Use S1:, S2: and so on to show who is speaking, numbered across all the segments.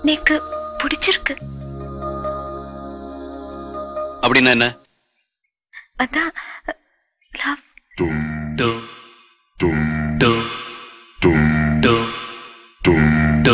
S1: எனக்கு பிடிச்சிருக்கு
S2: அப்படின்னா என்ன
S1: அதான் லவ்
S2: டு டு டு டு டு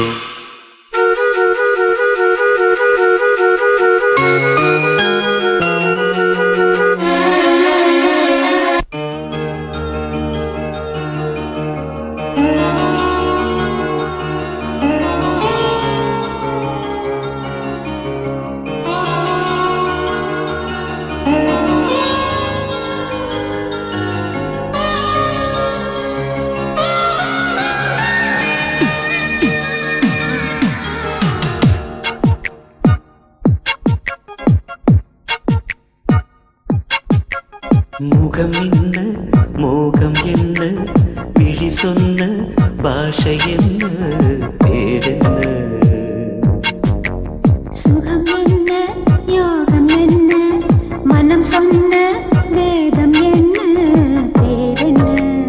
S3: முகம் என்ன மோகம் என்ன விழி சொன்ன பாஷை என்ன பேரென்ன
S4: சுகம் என்ன யோகம் என்ன மனம் சொன்ன வேதம் என்ன பேரென்ன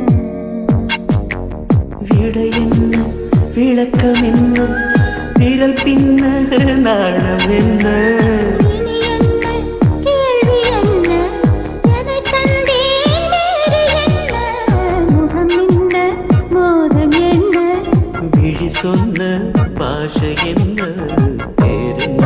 S3: விடை என்ன விளக்கம் என்ன விரல் பின்ன நாணம் என்ன
S4: இனி என்ன கேள்வி என்ன எதை தந்தேன் வேறு என்ன முகம் என்ன மோகம் என்ன
S3: விழி சொன்ன பாஷை என்ன பேரென்ன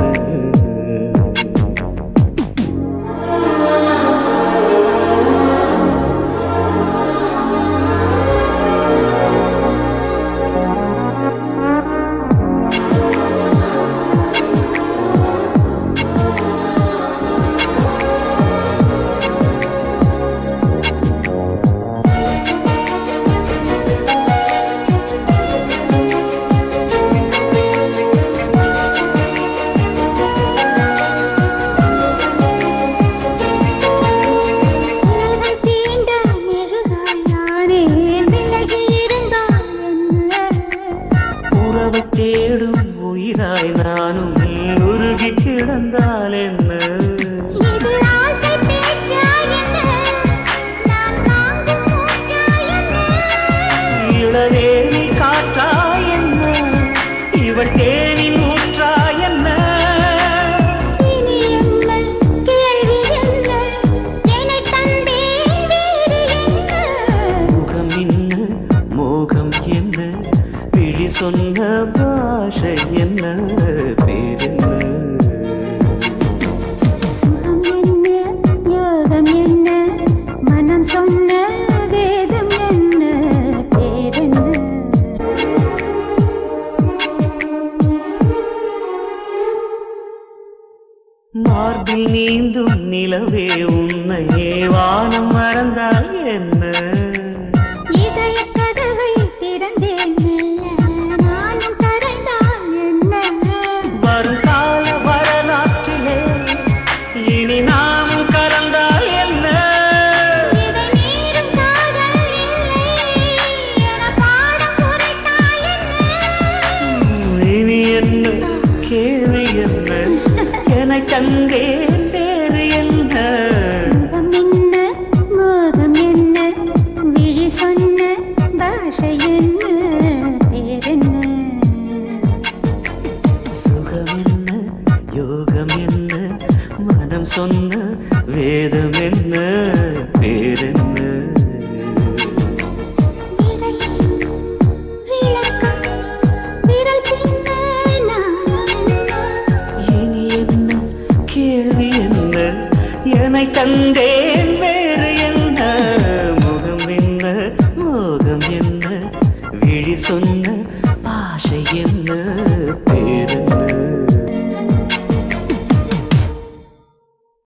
S4: விரல்கள் தீண்ட மெழுகாய் நானே விலகி இருந்தால் என்ன
S3: உறவை தேடும் உயிராய் நானும் உருகி கிடந்தால் என்ன
S4: இது ஆசை பேச்சா என்ன நான் தாங்கும் மூச்சா என்ன
S3: இளவேலி காற்றா என்ன இவள் தேனி ஊற்றா என்ன
S4: இனி என்ன கேள்வி என்ன என்னை தந்தேன் வேறு என்ன
S3: முகம் என்ன மோகம் என்ன விழி சொன்ன பாஷை என்ன பேரென்ன
S4: சுகம் என்ன யோகம் என்ன மனம் சொன்ன வேதம் என்ன பேரென்ன
S3: மார்பில் நீந்தும் நிலவே உன்னையே வானம் மறந்தால் என்ன
S4: இதய கதவை திறந்தேன் மெல்ல நானும் கரைந்தால் என்ன
S3: வருங்கால வரலாற்றிலே இனி நாமும் கலந்தால் என்ன
S4: இதை மீறும் காதல் இல்லை என பாடம் குறைத்தால் என்ன
S3: இனி என்ன கேள்வி என்ன என கண்டேன் வேறு என்ன
S4: முகம் என்ன மோகம் என்ன விழி சொன்ன பாஷை என்ன பேரென்ன
S3: சுகம் என்ன யோகம் என்ன மனம் சொன்ன வேதம் என்ன பேரென்ன
S4: விளக்கம் விரல் பின்ன நாணம் என்ன
S3: இனி என்ன கேள்வி என்ன என்னை தந்தேன் வேறு என்ன முகம் என்ன மோகம் என்ன விழி சொன்ன